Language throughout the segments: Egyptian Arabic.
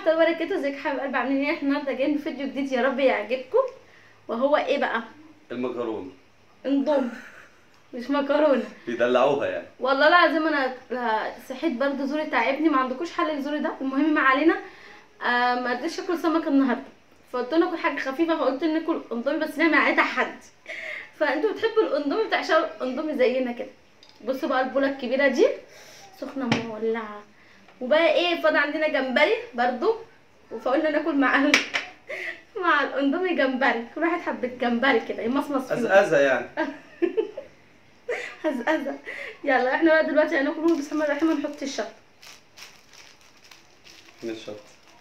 الله وبركاته ازيك يا حبايب قلبي عاملين ايه احنا النهارده جايين بفيديو جديد يا رب يعجبكم وهو ايه بقى المكرونه اندومي مش مكرونه بيدلعوها يعني والله العظيم انا لا- صحيت برضه زوري تعبني ما عندكوش حل لزوري ده المهم ما علينا آه ما قدرتش اكل سمك النهارده فقلت لهم اكل حاجه خفيفه فقلت ناكل اندومي بس نعمل عليه تحدي فانتوا بتحبوا الاندومي بتعشقوا الاندومي زينا كده بصوا بقى البوله الكبيره دي سخنه مولعه وبقى ايه فاضل عندنا جمبري برضو فقلنا ناكل مع ال... مع الاندومي جمبري كل واحد حبه جمبري كده يمصمص فيه ازازه يعني هزقزة يلا احنا بقى دلوقتي هناكل بسم الله الرحمن الرحيم ونحط الشطه من الشط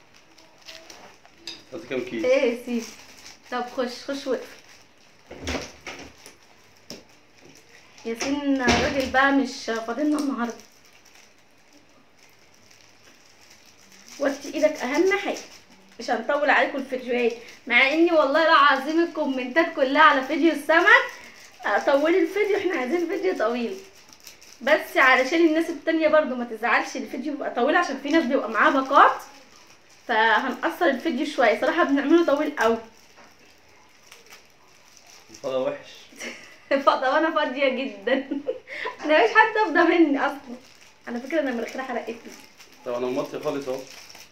حط كام كيس ايه يا سيدي طب خش خش وقف ياسين الراجل بقى مش فاضلنا النهارده وطي ايدك اهم حاجه مش هنطول عليكم الفيديوهات مع اني والله العظيم الكومنتات كلها على فيديو السمك آه، طولي الفيديو احنا عايزين فيديو طويل بس علشان الناس التانية برضو ما تزعلش الفيديو بيبقى طويل عشان في ناس بيبقى معاها باقات فهنقصر الفيديو شويه صراحه بنعمله طويل قوي فضا وحش فاضيه وانا فاضيه جدا انا مش حد افضى مني اصلا على فكره انا مناخيري حرقتني طب انا موطي خالص اهو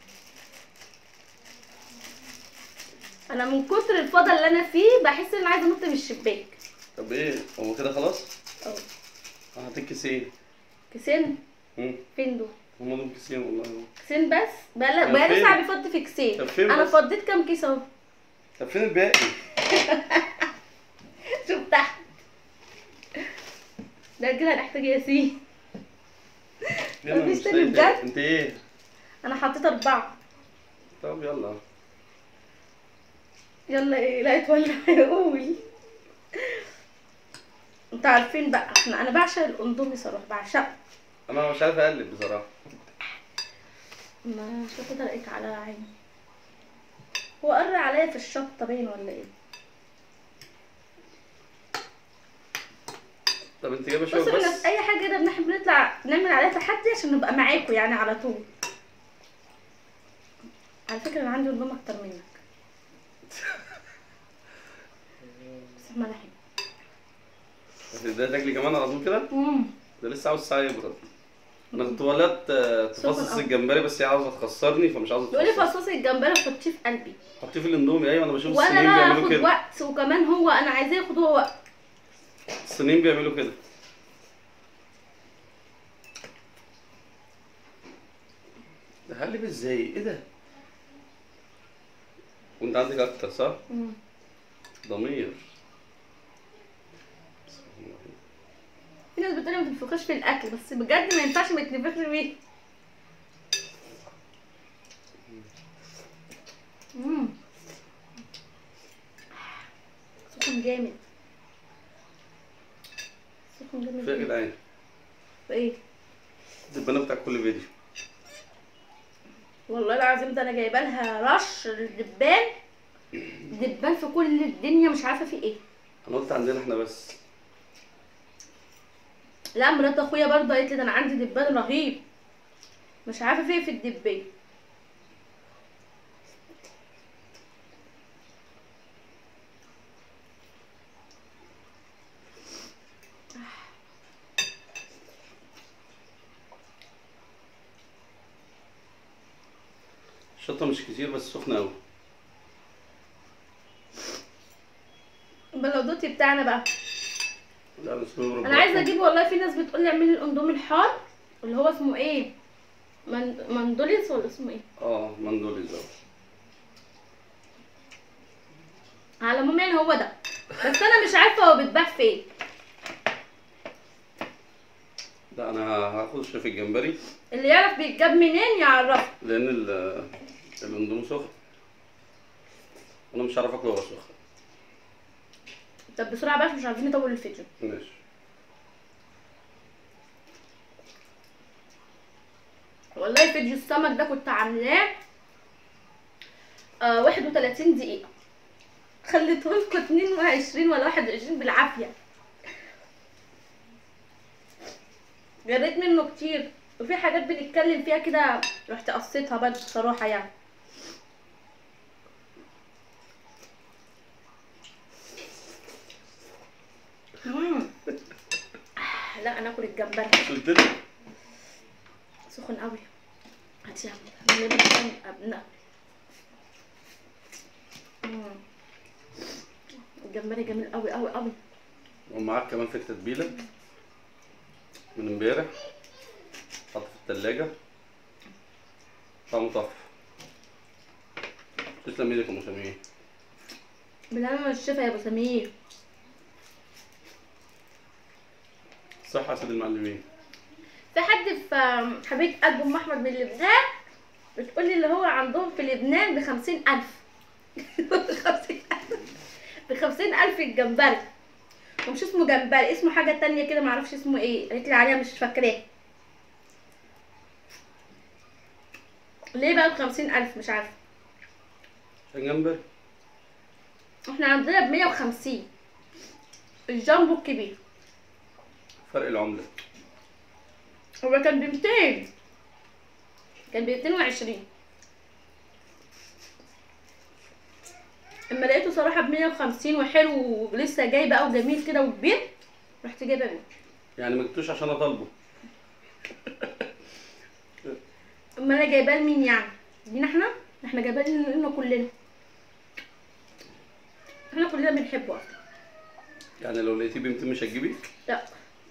انا من كتر الفضا اللي انا فيه بحس ان انا عايزه انط من الشباك طب ايه هو كده خلاص اه انا هديك كيسين كيسين امم فين دول هم دول كيسين والله كيسين بس بقى طب بقى فين؟ ساعه بيفضي في كيسين طب فين انا بس؟ فضيت كام كيس اهو طب فين الباقي شوف تحت ده كده هنحتاج ياسين يلا مفيش مش تاني لاقي بجد؟ انت ايه انا حطيت اربعه طب يلا يلا ايه لا يتولع يقول انتوا عارفين بقى احنا انا بعشق الاندومي صراحه بعشقه انا مش عارف اقلب بصراحه ما شفت لقيت على عيني هو قر عليا في الشطه باين ولا ايه طب انت جايبه شويه بصوا احنا بس في اي حاجه كده بنحب نطلع نعمل عليها تحدي عشان نبقى معاكم يعني على طول على فكره انا عندي اندومي اكتر منك بسم الله الرحمن ده تاكلي كمان على طول كده الرحيم ده لسه عاوز ساعه يبرد انا كنت ولدت آه، تفصص سخن أوي. الجمبري بس هي عاوزه تخسرني فمش عاوزه يقول لي تفصص فصوص الجمبري وحطيه في قلبي حطيه في الاندومي ايوه انا بشوف وانا الصينيين بقى بيعملوا اخد كده وقت وكمان هو انا عايزاه ياخد هو وقت الصينيين بيعملوا كده ده هقلب ازاي ايه ده وانت عندك اكتر صح ضمير بسم الله الرحمن الرحيم. في ناس بتقولي ما تنفخش في الاكل بس بجد ما ينفعش ما تنفخش فيه مم. سخن جامد سخن جامد في يا جدا. جدعان في ايه الدبانه بتاع كل فيديو والله العظيم ده انا جايبه لها رش الدبان دبان في كل الدنيا مش عارفه في ايه انا قلت عندنا احنا بس لا مرات اخويا برضه قالت لي ده انا عندي دبان رهيب مش عارفه في ايه في الدبان الشطه مش كتير بس سخنه قوي البلودوتي بتاعنا بقى لا بس بيضرب انا عايزه اجيب والله في ناس بتقول لي اعملي الاندومي الحار اللي هو اسمه ايه من... مندوليس ولا اسمه ايه اه مندوليز اهو على العموم يعني هو ده بس انا مش عارفه هو بيتباع فين لا انا هاخد شوف الجمبري اللي يعرف بيتجاب منين يعرفه لان ال- الاندومي سخن انا مش هعرف اكله وهو سخن طب بسرعه بقى عشان مش عايزين نطول الفيديو ماشي والله فيديو السمك ده كنت عاملاه آه 31 دقيقة خليته لكم 22 ولا 21 بالعافية جريت منه كتير وفي حاجات بنتكلم فيها كده رحت قصيتها برضه بصراحة يعني مم. لا انا اكل الجمبري قلت لك سخن قوي هاتي يا عم اللي بنعمل ابناء مم. الجمبري جميل قوي قوي قوي ومعاك كمان فيك تتبيله من امبارح حط في التلاجة طعمه تحفه تسلم ايدك يا ام سمير بالهنا والشفا يا ابو سمير صح يا سيد المعلمين في حد في حبيب قلب ام احمد من لبنان بتقول لي اللي هو عندهم في لبنان بخمسين الف بخمسين الف بخمسين الف الجمبري ومش اسمه جمبري اسمه حاجة تانية كده معرفش اسمه ايه قالت لي عليها مش فاكراه ليه بقى بخمسين الف مش عارفة عشان جمبري احنا عندنا بمية وخمسين الجامبو الكبير فرق العمله هو كان بمتين كان بمتين وعشرين اما لقيته صراحة بمية وخمسين وحلو ولسه جاي بقى وجميل كده وكبير رحت جايبه منه يعني ما جبتوش عشان اطالبه اما انا جايباه لمين يعني مين احنا احنا جايباه لنا كلنا احنا كلنا بنحبه اصلا يعني لو لقيتيه ب 200 مش هتجيبيه لا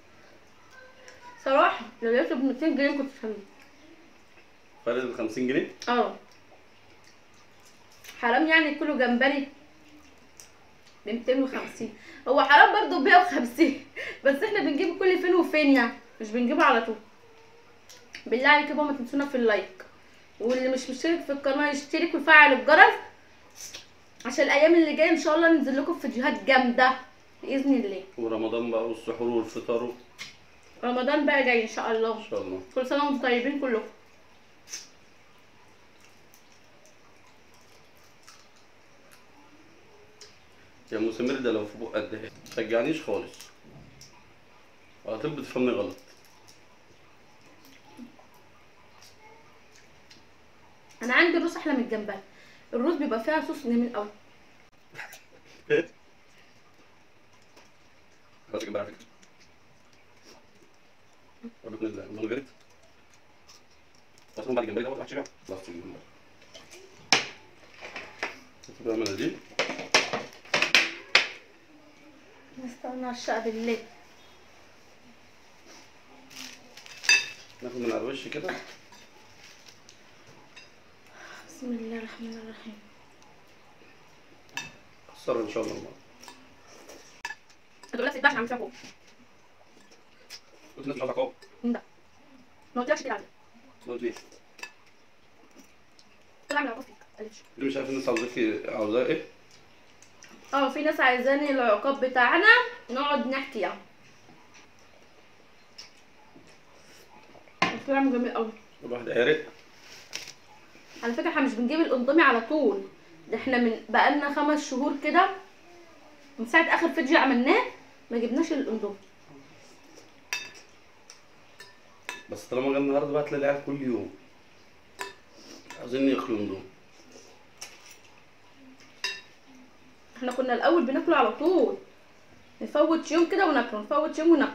صراحة لو لقيته ب 200 جنيه كنت هجيبه فرق ال 50 جنيه اه حرام يعني كله جمبري ب 250 هو حرام برضه ب 150 بس احنا بنجيبه كل فين وفين يعني مش بنجيبه على طول بالله عليك يا بابا ما تنسونا في اللايك واللي مش مشترك في القناه يشترك ويفعل الجرس عشان الايام اللي جايه ان شاء الله ننزل لكم فيديوهات جامده باذن الله ورمضان بقى والسحور والفطار رمضان بقى جاي ان شاء الله ان شاء الله كل سنه وانتم طيبين كلكم يا ام سمير ده لو في بق قد ايه ما تشجعنيش خالص على طول بتفهمني غلط انا عندي الروس احلى من الجمبري الروس بيبقى فيها صوص جميل قوي خلاص جنب على فكره ربنا الله من غيرك اصلا بعد الجمبري دوت واحد شبع خلاص الجمبري بقى مناديل نستنى الشقة بالليل ناخد من على الوش كده بسم الله الرحمن الرحيم كسر ان شاء الله هتقول لك تتباعش عم فوق قلت الناس مش عايزه عقاب ده ما قلتلكش كده عليه قلت ليه طلع من العقاب فيك قالتش ليه مش عارف الناس عاوزاكي عاوزاه ايه اه في ناس عايزاني العقاب بتاعنا نقعد نحكي يعني طلع جميل قوي الواحد عرق على فكره احنا مش بنجيب الاندومي على طول ده احنا من بقالنا خمس شهور كده من ساعه اخر فيديو عملناه ما جبناش الاندومي بس طالما جه النهارده بقى تلاقي العيال كل يوم عايزين ياكلوا اندومي احنا كنا الاول بناكله على طول نفوت يوم كده وناكله نفوت يوم وناكله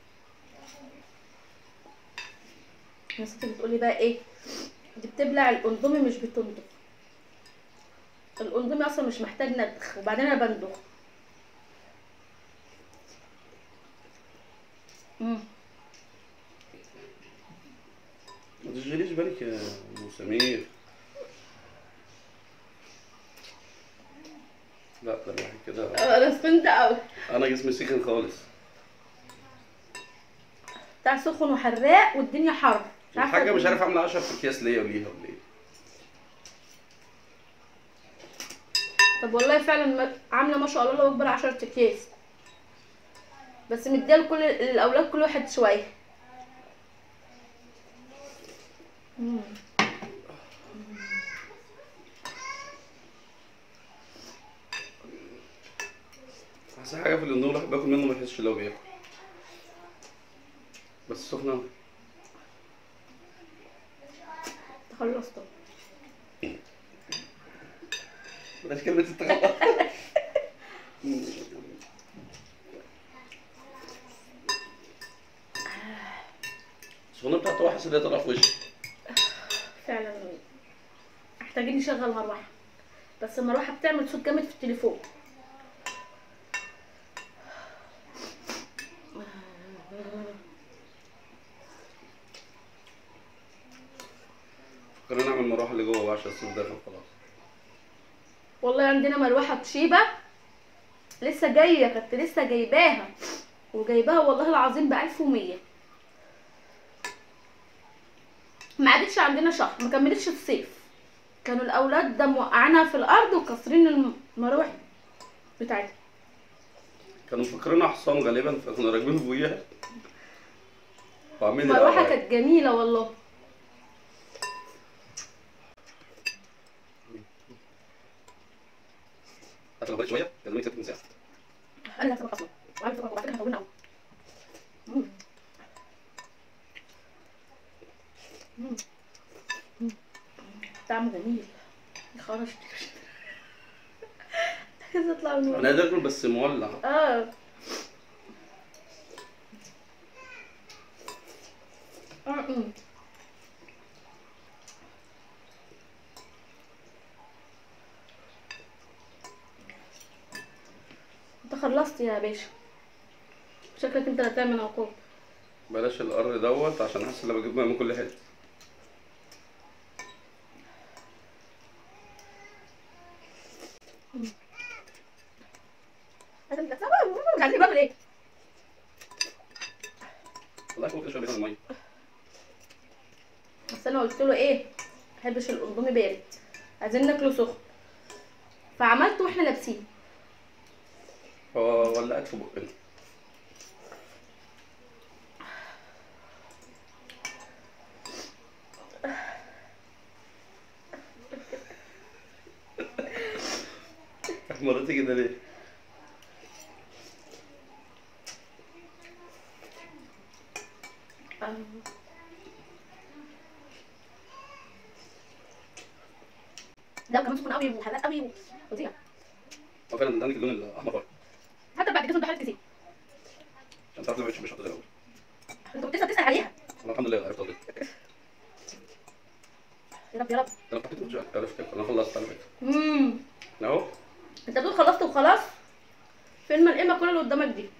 الناس بتقولي بقى ايه دي بتبلع الاندومي مش بتندخ الاندومي اصلا مش محتاج ندخ وبعدين انا بندخ مم. ما تشغليش بالك يا ابو سمير لا ده الواحد كده انا سخنت قوي انا جسمي سخن خالص بتاع سخن وحراق والدنيا حر مش عارفة الحاجه مش أقول عارف اعمل 10 في اكياس ليا وليها ولا ايه طب والله فعلا ما- عامله ما شاء الله الله اكبر 10 اكياس بس مديه لكل الاولاد كل واحد شويه مم. احسن حاجه في الاندومي الواحد باكل منه ما يحسش لو بياكل بس سخنه أوي. خلصت بلاش كلمه التغلط السخونيه بتاعته حاسس ان هي طالعه في وشي فعلا محتاجين نشغل مروحه بس المروحه بتعمل صوت جامد في التليفون فكرنا نعمل مروحه اللي جوه بقى عشان الصيف داخل خلاص والله عندنا مروحه توشيبا لسه جايه كنت لسه جايباها وجايباها والله العظيم ب 1100 ما عادتش عندنا شهر ما كملتش الصيف كانوا الاولاد ده موقعينها في الارض وكسرين المراوح بتاعتها كانوا مفكرينها حصان غالبا فكنا راكبين فوقيها وعاملين المروحه الأوعية. كانت جميله والله حتى لو بقيت شويه كان ست من ساعه انا هسمع اصلا وعارف طبعا وعارف هطولنا قوي مم. مم. مم. طعم جميل خرج عايز اطلع من انا ورا. عايز اكل بس مولع اه آه، أمم. انت خلصت يا باشا شكلك انت اللي هتعمل عقاب بلاش القر دوت عشان حاسس ان انا بجيب ميه من كل حته عايزين بقى ايه والله كل شويه بياخد ميه بس انا قلت له ايه محبش الاندومي بارد عايزين ناكله سخن فعملته واحنا لابسين هو ولعت في بقنا مرتي كده ليه؟ آه. ده كمان سخن قوي وحلال قوي فظيع هو فعلا ده عندك اللون الاحمر برضه حتى بعد كده دخلت كتير عشان تعرف مش مش حاطط الاول انت كنت لسه بتسال عليها انا الحمد لله عرفت اقول يا رب يا رب انا حطيت مش عرفت انا خلصت على فكره امم اهو انت بتقول خلصت وخلاص فين ايه المكونه اللي قدامك دي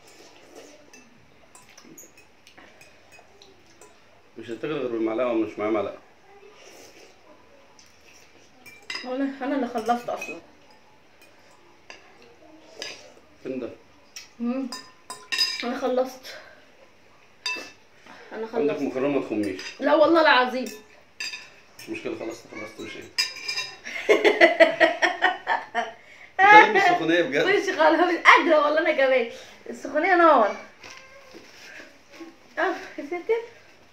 مش هتغلي غير بالمعلقه ومش معايا معلقه انا انا اللي خلصت اصلا فين ده؟ امم انا خلصت انا عندك خلصت مكرونه ما تخميش لا والله العظيم مش مشكله خلصت خلصت مش ايه ده مش سخونيه بجد مش خلاص مش قادره والله انا كمان السخونيه نار اه يا ساتر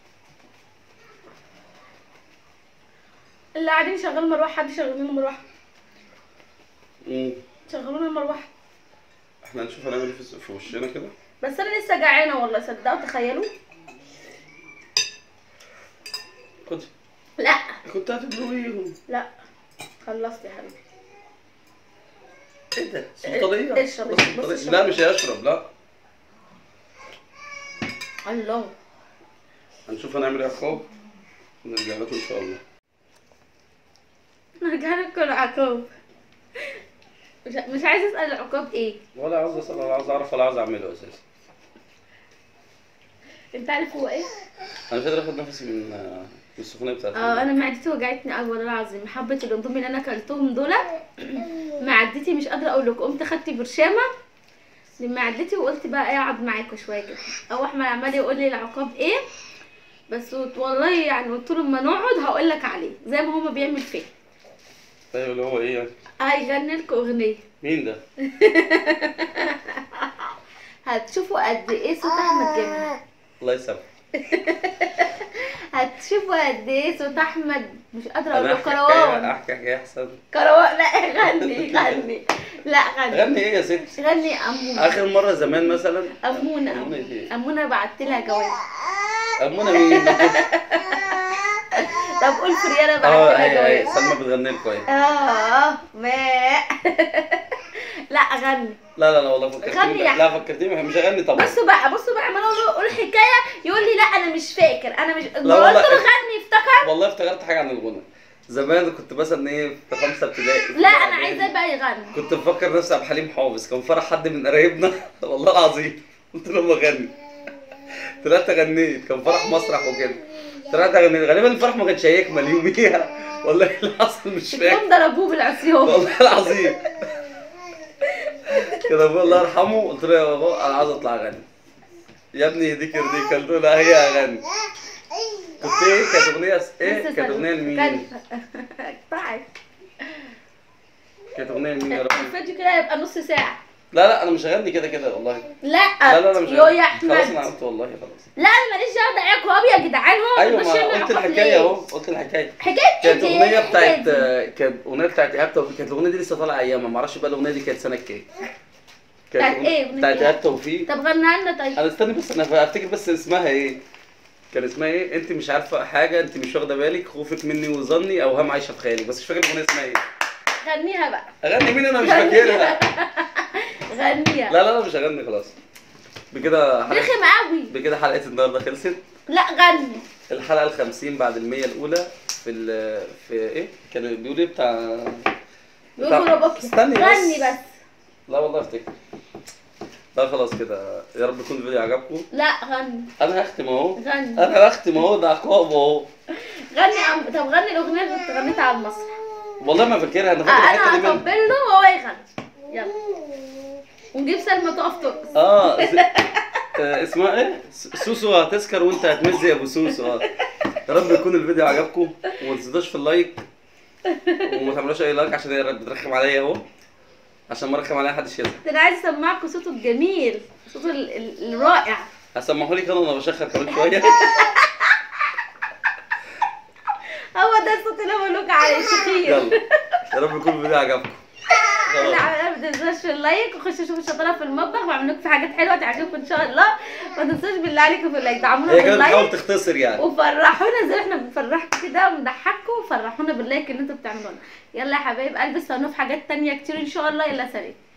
اللي قاعدين يشغلوا مروحه حد يشغل لنا مروحه امم شغلوا لنا مروحه احنا هنشوف هنعمل ايه في في وشنا كده بس انا لسه جعانه والله صدقوا تخيلوا خد لا كنت هتدلويهم لا خلصت يا حبيبي ايه ده؟ سلطانيه اشرب، بص اشرب، بص سلطانية. اشرب. لا مش هيشرب لا الله هنشوف هنعمل ايه يا عقاب نرجع لكم ان شاء الله نرجع لكم العقاب مش مش عايزه اسال العقاب ايه ولا عاوز اسال ولا عاوز اعرف ولا عاوز اعمله اساسا انت عارف هو ايه انا مش قادر اخد نفسي من من السخونيه بتاعتي اه انا معدتي وجعتني قوي والله العظيم حبه الاندومي اللي انا اكلتهم دول معدتي مش قادره اقول لكم قمت خدت برشامه لمعدتي وقلت بقى ايه اقعد معاكم شويه كده او احمد عمال يقول لي العقاب ايه بس قلت والله يعني قلت له اما نقعد هقول لك عليه زي ما هما بيعمل فيه طيب اللي هو ايه يعني هيغني لكم اغنيه مين ده؟ هتشوفوا قد ايه صوت احمد جميل الله يسامحك هتشوفوا قد ايه صوت احمد مش قادره اقول انا له احكي كروان حكايه احكي حكايه احسن كروان لا غني غني لا غني غني ايه يا ست؟ غني امونه اخر مره زمان مثلا امونه أمونة امونه إيه؟ امونه بعت لها جواب امونه مين؟ طب قول فريانه بعت اه لها ايوه ايوه جواب سلمى بتغني لكم ايه اه ماء لا اغني لا لا لا والله فكرتني غني يا لا فكرتني مش هغني طبعا بصوا بقى بصوا بقى ما انا اقول له قول حكايه يقول لي لا انا مش فاكر انا مش قلت والله. له غني افتكر والله افتكرت حاجه عن الغنى زمان كنت مثلا ايه في خمسه ابتدائي في لا انا إعدادي. عايزاه بقى يغني كنت مفكر نفسي عبد الحليم حافظ كان فرح حد من قرايبنا والله العظيم قلت لهم اغني طلعت غنيت كان فرح مسرح وكده طلعت غنيت غالبا الفرح ما كانش هيكمل يوميها والله إيه اللي حصل مش فاكر كلهم ضربوه بالعصيان والله العظيم كده ابويا الله يرحمه قلت له يا بابا انا عاوز اطلع اغني يا ابني يهديك يرضيك قلت له لا هي اغني كنت ايه كانت اغنيه ايه لسه كانت اغنيه لمين كان- طيب. كانت اغنيه لمين يا رب الفيديو كده يبقى نص ساعه لا لا انا مش هغني كده كده والله لا لا لا لا مش يو هغني. يا خلاص انا احمد عرفت والله خلاص لا انا ماليش دعوه دعاكوا هو يا جدعان هو ايوه مش ما يعمل قلت عقاب الحكايه ليه؟ اهو قلت الحكايه حكايه كانت إيه دي؟ اغنيه إيه بتاعت دي؟ كانت اغنيه بتاعت ايهاب توفيق كانت الاغنيه دي لسه طالعه ايامها ما اعرفش بقى الاغنيه دي كانت سنه كام بتاعت أغنية- إيه؟ أغنية بتاعت إيه؟ ايهاب توفيق طب غنى لنا طيب انا استني بس انا افتكر بس اسمها ايه كان اسمها ايه انت مش عارفه حاجه انت مش واخده بالك خوفك مني وظني اوهام عايشه في خيالك بس مش فاكر الاغنيه اسمها ايه غنيها بقى اغني مين انا مش فاكرها غنيها لا لا لا مش هغني خلاص بكده حلقه رخم قوي بكده حلقه النهارده خلصت لا غني الحلقه ال 50 بعد ال 100 الاولى في ال في ايه كان بيقول ايه بتاع بيقولوا روبوكس استني بس. غني بس لا والله افتكر لا خلاص كده يا رب يكون الفيديو عجبكم لا غني انا هختم اهو غني انا بختم اهو ده عقاب اهو غني عم... طب غني الاغنيه اللي انت غنيتها على المسرح والله ما فاكرها انا آه، فاكر الحته دي انا منها هطبل له وهو يغني يلا ونجيب سلمى تقف ترقص اه ز- آه، اسمها ايه س- سوسو هتسكر وانت هتمز يا ابو سوسو اه يا رب يكون الفيديو عجبكم وما تنسوش في اللايك وما تعملوش اي لايك عشان هي بترخم عليا اهو عشان ما رخم عليا محدش يزعل انا عايز اسمعكم صوته الجميل صوته ال- ال- الرائع هسمحوا لي كده وانا بشخر كمان شويه هو ده الصوت اللي بقول لكم عليه شخير يلا يا رب يكون الفيديو عجبكم اللي خلاص. عملها ما تنسوش في اللايك وخشوا شوفوا الشطاره في المطبخ بعمل لكم في حاجات حلوه تعجبكم ان شاء الله ما تنسوش بالله عليكم في اللايك دعمونا هي كده بتحاول باللايك تختصر يعني وفرحونا زي ما احنا بنفرحكم كده ونضحككم وفرحونا باللايك اللي انتوا بتعملونا يلا يا حبايب قلبي استنوا في حاجات تانية كتير ان شاء الله يلا سلام